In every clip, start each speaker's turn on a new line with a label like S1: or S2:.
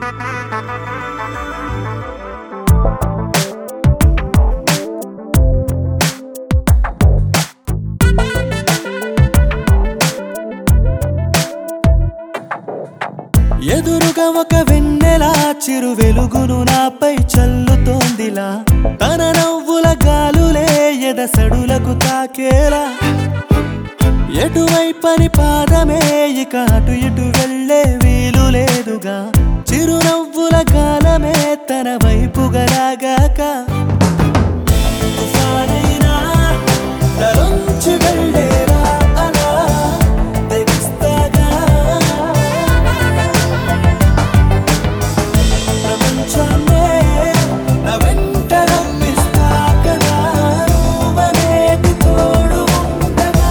S1: ఎదురుగా ఒక వెన్నెల చిరు వెలుగును నాపై చల్లుతోందిలా తన నవ్వుల గాలులే ఎదసడులకు తాకేలా ఎటువైపని పాదమే ఇక అటు ఇటు వెళ్ళే వీలు లేదుగా చిరునవ్వుల కాలమే తన వైపుగా లాగాక తుఫానైనా తలొంచి వెళ్ళేలా అలా తెగిస్తాగా ప్రపంచాన్నే నా వెంట రప్పిస్తా కదా నువ్వనేటి తోడు ఉండగా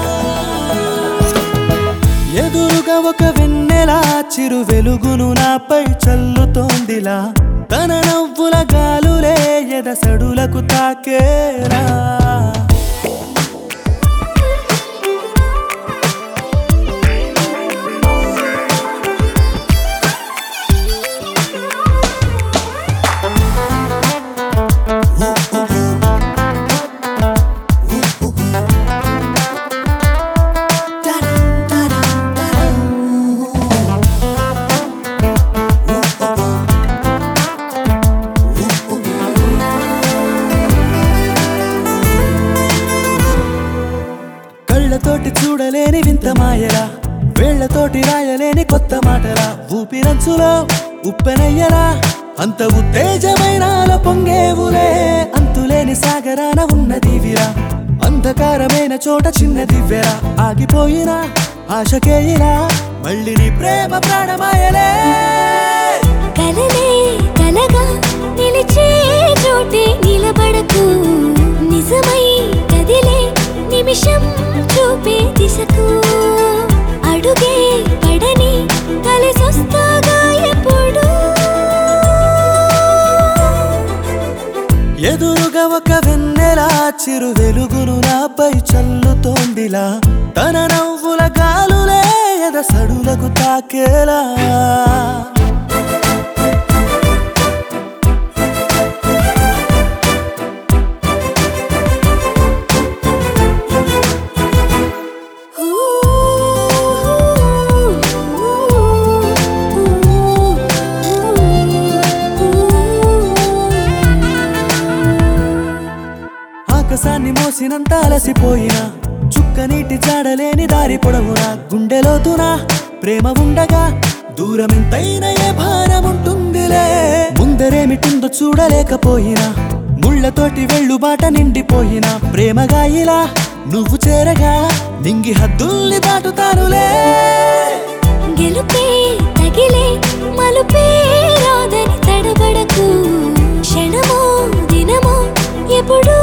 S1: ఎదురుగా ఒక వెన్నెల చిరు వెలుగును నాపై చల్లుతోందిలా తన నవ్వుల గాలులే ఎదసడులకు తాకేలా కళ్ళతోటి చూడలేని వింత మాయలా వేళ్లతోటి రాయలేని కొత్త మాటలా ఊపిరంచులో ఉప్పెనయ్యలా అంత ఉత్తేజమైన పొంగేవులే అంతులేని సాగరాన ఉన్న దివిరా అంధకారమైన చోట చిన్న దివ్యరా ఆగిపోయిన ఆశకేయిలా మళ్ళీ నీ ప్రేమ ప్రాణమాయలే
S2: కలలే కలగా నిలిచే చోటే నిలబడకు నిజమై కదిలే నిమిషం చూపే దిశకు అడుగే పడని కలిసొస్తాగా ఎప్పుడు
S1: ఎదురుగా ఒక వెన్నెల చిరు వెలుగును నాపై చల్లుతోందిలా తన నవ్వుల గాలులే ఎదసడులకు తాకేలా ఆకాశాన్ని మోసినంత అలసిపోయినా చుక్క నీటి చాడలేని దారి పొడవునా గుండెలోతున ప్రేమ ఉండగా దూరం ఎంతైనా ఏ భారం ఉంటుందిలే ముందరేమిటుందో చూడలేకపోయినా ముళ్ళతోటి వెళ్ళు బాట నిండిపోయినా ప్రేమగా ఇలా నువ్వు చేరగా నింగి హద్దుల్ని దాటుతానులే
S2: గెలుపే తగిలే మలుపే రాదని తడబడకు క్షణమో దినమో ఎప్పుడు